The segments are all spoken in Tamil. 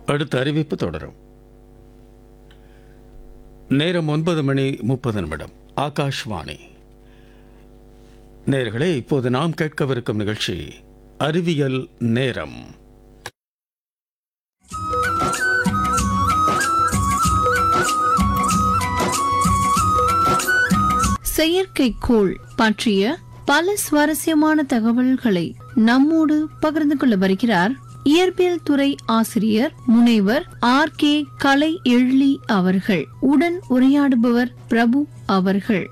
அடுத்த அறிவிப்பு தொடரும் நேரம் ஒன்பது மணி முப்பது நிமிடம் ஆகாஷ்வாணி நேர்களே இப்போது நாம் கேட்கவிருக்கும் நிகழ்ச்சி அறிவியல் நேரம் செயற்கைக்கோள் பற்றிய பல சுவாரஸ்யமான தகவல்களை நம்மோடு பகிர்ந்து கொள்ள வருகிறார் இயற்பியல் துறை ஆசிரியர் முனைவர் ஆர் கே கலை எழிலி அவர்கள் உடன் உரையாடுபவர் பிரபு அவர்கள்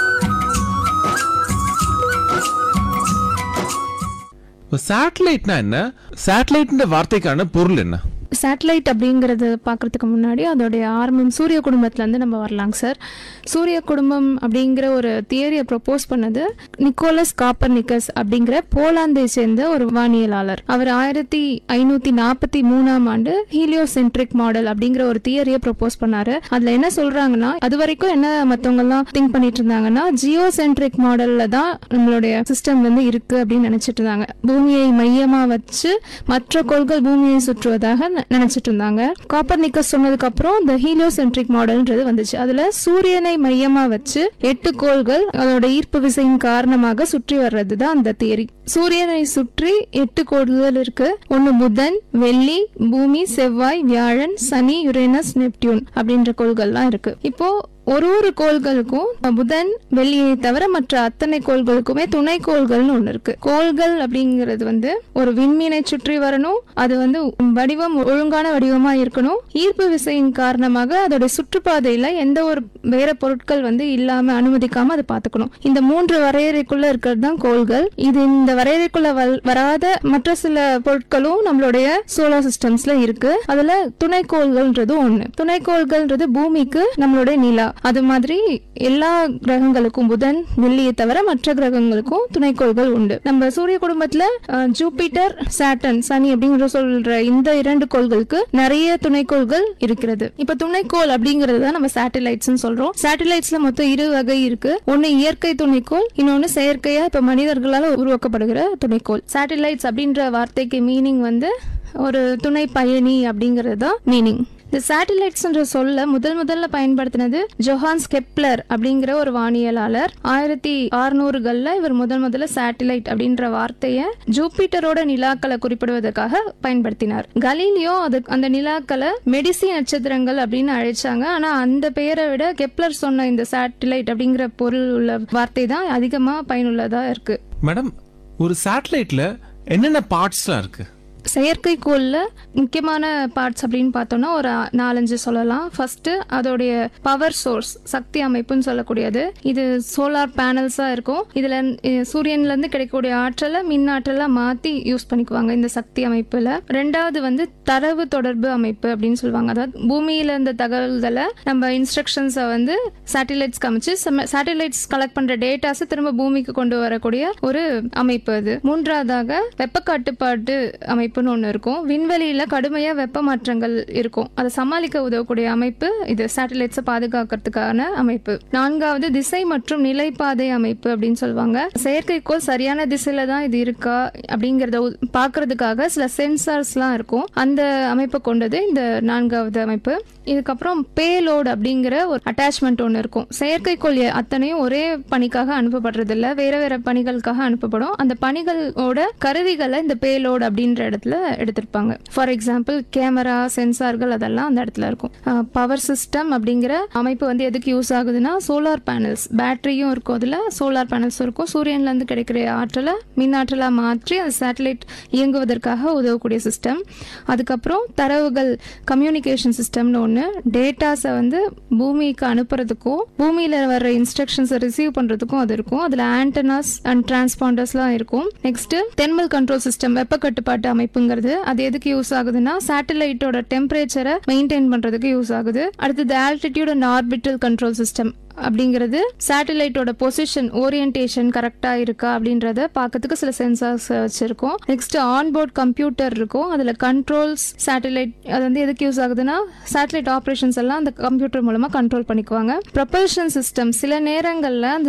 சேட்டலைட்னா என்ன சேட்டலைட்ன்ற வார்த்தைக்கான பொருள் என்ன சேட்டலைட் அப்படிங்கிறது பார்க்கறதுக்கு முன்னாடி அதோடைய ஆரம்பம் சூரிய குடும்பத்துலேருந்து நம்ம வரலாங்க சார் சூரிய குடும்பம் அப்படிங்கிற ஒரு தியரியை ப்ரொப்போஸ் பண்ணது நிக்கோலஸ் காப்பர்னிக்கஸ் அப்படிங்கிற போலாந்தை சேர்ந்த ஒரு வானியலாளர் அவர் ஆயிரத்தி ஐநூற்றி நாற்பத்தி மூணாம் ஆண்டு ஹீலியோசென்ட்ரிக் மாடல் அப்படிங்கிற ஒரு தியரியை ப்ரொப்போஸ் பண்ணாரு அதில் என்ன சொல்றாங்கன்னா அது வரைக்கும் என்ன மற்றவங்கலாம் திங்க் பண்ணிட்டு இருந்தாங்கன்னா ஜியோசென்ட்ரிக் மாடலில் தான் நம்மளுடைய சிஸ்டம் வந்து இருக்கு அப்படின்னு நினைச்சிட்டு இருந்தாங்க பூமியை மையமா வச்சு மற்ற கோள்கள் பூமியை சுற்றுவதாக ந- நினைச்சிட்டு இருந்தாங்க காப்பர் நிக்கஸ் சொன்னதுக்கு அப்புறம் இந்த ஹீலியோசென்ட்ரிக் மாடல்ன்றது வந்துச்சு அதுல சூரியனை மையமா வச்சு எட்டு கோள்கள் அதோட ஈர்ப்பு விசையின் காரணமாக சுற்றி வர்றது தான் அந்த தியரி சூரியனை சுற்றி எட்டு கோள்கள் இருக்கு ஒன்னு புதன் வெள்ளி பூமி செவ்வாய் வியாழன் சனி யுரேனஸ் நெப்டியூன் அப்படின்ற கோள்கள்லாம் இருக்கு இப்போ ஒரு ஒரு கோள்களுக்கும் புதன் வெள்ளியை தவிர மற்ற அத்தனை கோள்களுக்குமே துணை கோள்கள்னு ஒன்று இருக்கு கோள்கள் அப்படிங்கிறது வந்து ஒரு விண்மீனை சுற்றி வரணும் அது வந்து வடிவம் ஒழுங்கான வடிவமா இருக்கணும் ஈர்ப்பு விசையின் காரணமாக அதோட சுற்றுப்பாதையில எந்த ஒரு வேற பொருட்கள் வந்து இல்லாம அனுமதிக்காம அதை பார்த்துக்கணும் இந்த மூன்று வரையறைக்குள்ள இருக்கிறது தான் கோள்கள் இது இந்த வரையறைக்குள்ள வல்- வராத மற்ற சில பொருட்களும் நம்மளுடைய சோலார் சிஸ்டம்ஸ்ல இருக்கு அதுல துணைக்கோள்கள்ன்றது ஒண்ணு துணைக்கோள்கள்ன்றது பூமிக்கு நம்மளுடைய நிலா அது மாதிரி எல்லா கிரகங்களுக்கும் புதன் வெள்ளியை தவிர மற்ற கிரகங்களுக்கும் துணைக்கோள்கள் உண்டு நம்ம சூரிய குடும்பத்துல அஹ், ஜூபிட்டர் சாட்டன் சனி அப்படிங்கிற சொல்ற இந்த இரண்டு கோள்களுக்கு நிறைய துணைக்கோள்கள் இருக்கிறது இப்ப துணைக்கோள் அப்படிங்கிறது தான் நம்ம சேட்டலைட்ஸ் சொல்றோம் சேட்டலைட்ஸ்ல மொத்தம் இரு வகை இருக்கு ஒன்னு இயற்கை துணைக்கோள் இன்னொன்னு செயற்கையா இப்ப மனிதர்களால உருவாக்கப்படுகிற துணைக்கோள் சேட்டலைட்ஸ் அப்படின்ற வார்த்தைக்கு மீனிங் வந்து ஒரு துணை பயணி அப்படிங்கிறது தான் மீனிங் இந்த சேட்டலைட்ஸ்ன்ற சொல்ல முதல் முதல்ல பயன்படுத்தினது ஜொஹான்ஸ் கெப்லர் அப்படிங்கிற ஒரு வானியலாளர் ஆயிரத்தி அறுநூறுகள்ல இவர் முதல் முதல்ல சேட்டலைட் அப்படின்ற வார்த்தையை ஜூபிட்டரோட நிலாக்களை குறிப்பிடுவதற்காக பயன்படுத்தினார் கலீலியோ அது அந்த நிலாக்களை மெடிசி நட்சத்திரங்கள் அப்படின்னு அழைச்சாங்க ஆனா அந்த பெயரை விட கெப்லர் சொன்ன இந்த சேட்டலைட் அப்படிங்கிற பொருள் உள்ள வார்த்தை தான் அதிகமா பயனுள்ளதா இருக்கு மேடம் ஒரு சேட்டலைட்ல என்னென்ன பார்ட்ஸ்லாம் இருக்கு செயற்கைக்கோளில் முக்கியமான பார்ட்ஸ் அப்படின்னு பார்த்தோம்னா ஒரு நாலஞ்சு சொல்லலாம் ஃபர்ஸ்ட் அதோடைய பவர் சோர்ஸ் சக்தி அமைப்புன்னு சொல்லக்கூடியது இது சோலார் பேனல்ஸாக இருக்கும் இதில் சூரியன்லேருந்து கிடைக்கக்கூடிய ஆற்றலை மின் ஆற்றலாக மாற்றி யூஸ் பண்ணிக்குவாங்க இந்த சக்தி அமைப்பில் ரெண்டாவது வந்து தரவு தொடர்பு அமைப்பு அப்படின்னு சொல்லுவாங்க அதாவது பூமியில இருந்த தகவல்களை நம்ம இன்ஸ்ட்ரக்ஷன்ஸை வந்து சேட்டலைட்ஸ் காமிச்சு சேட்டலைட்ஸ் கலெக்ட் பண்ணுற டேட்டாஸை திரும்ப பூமிக்கு கொண்டு வரக்கூடிய ஒரு அமைப்பு அது மூன்றாவதாக வெப்ப கட்டுப்பாட்டு அமைப்புன்னு ஒன்று இருக்கும் விண்வெளியில கடுமையா வெப்ப மாற்றங்கள் இருக்கும் அதை சமாளிக்க உதவக்கூடிய அமைப்பு இது சேட்டலைட்ஸை பாதுகாக்கிறதுக்கான அமைப்பு நான்காவது திசை மற்றும் நிலைப்பாதை அமைப்பு அப்படின்னு சொல்லுவாங்க செயற்கைக்கோள் சரியான திசையில தான் இது இருக்கா அப்படிங்கறத உ- பார்க்கிறதுக்காக சில சென்சார்ஸ்லாம் இருக்கும் அந்த அமைப்பை கொண்டது இந்த நான்காவது அமைப்பு இதுக்கப்புறம் பேலோட் அப்படிங்கிற ஒரு அட்டாச்மெண்ட் ஒன்று இருக்கும் செயற்கைக்கோள் எ- அத்தனையும் ஒரே பணிக்காக அனுப்பப்படுறது இல்ல வேற வேற பணிகளுக்காக அனுப்பப்படும் அந்த பணிகளோட கருவிகளை இந்த பேலோட் அப்படின்ற இடத்துல எடுத்திருப்பாங்க ஃபார் எக்ஸாம்பிள் கேமரா சென்சார்கள் அதெல்லாம் அந்த இடத்துல இருக்கும் பவர் சிஸ்டம் அப்படிங்கிற அமைப்பு வந்து எதுக்கு யூஸ் ஆகுதுன்னா சோலார் பேனல்ஸ் பேட்டரியும் இருக்கும் அதில் சோலார் பேனல்ஸும் இருக்கும் சூரியன்ல இருந்து கிடைக்கிற ஆற்றலை மின் ஆற்றலாக மாற்றி அந்த சேட்டலைட் இயங்குவதற்காக உதவக்கூடிய சிஸ்டம் அதுக்கப்புறம் தரவுகள் கம்யூனிகேஷன் சிஸ்டம்னு ஒன்று டேட்டாஸை வந்து பூமிக்கு அனுப்புறதுக்கும் பூமியில் வர்ற இன்ஸ்ட்ரக்ஷன்ஸை ரிசீவ் பண்ணுறதுக்கும் அது இருக்கும் அதில் ஆண்டனாஸ் அண்ட் டிரான்ஸ்பாண்டர்ஸ்லாம் இருக்கும் நெக்ஸ்ட் தெர்மல் கண்ட்ரோல் சிஸ்டம் வெப்ப கட்டுப்பாட்டு அமைப்புங்கிறது அது எதுக்கு யூஸ் ஆகுதுன்னா சேட்டலைட்டோட டெம்பரேச்சரை மெயின்டைன் பண்ணுறதுக்கு யூஸ் ஆகுது அடுத்தது altitude and orbital control system அப்படிங்கிறது சேட்டலைட்டோட பொசிஷன் ஓரியன்டேஷன் கரெக்டாக இருக்கா அப்படின்றத பார்க்கறதுக்கு சில சென்சார்ஸ் வச்சுருக்கோம் நெக்ஸ்ட் ஆன்போர்ட் கம்ப்யூட்டர் இருக்கும் அதில் கண்ட்ரோல்ஸ் சேட்டலைட் அது வந்து எதுக்கு யூஸ் ஆகுதுன்னா சேட்டலைட் ஆப்ரேஷன்ஸ் எல்லாம் அந்த கம்ப்யூட்டர் மூலமாக கண்ட்ரோல் பண்ணிக்குவாங்க ப்ரொபல்ஷன் சிஸ்டம் சில நேரங்களில் அந்த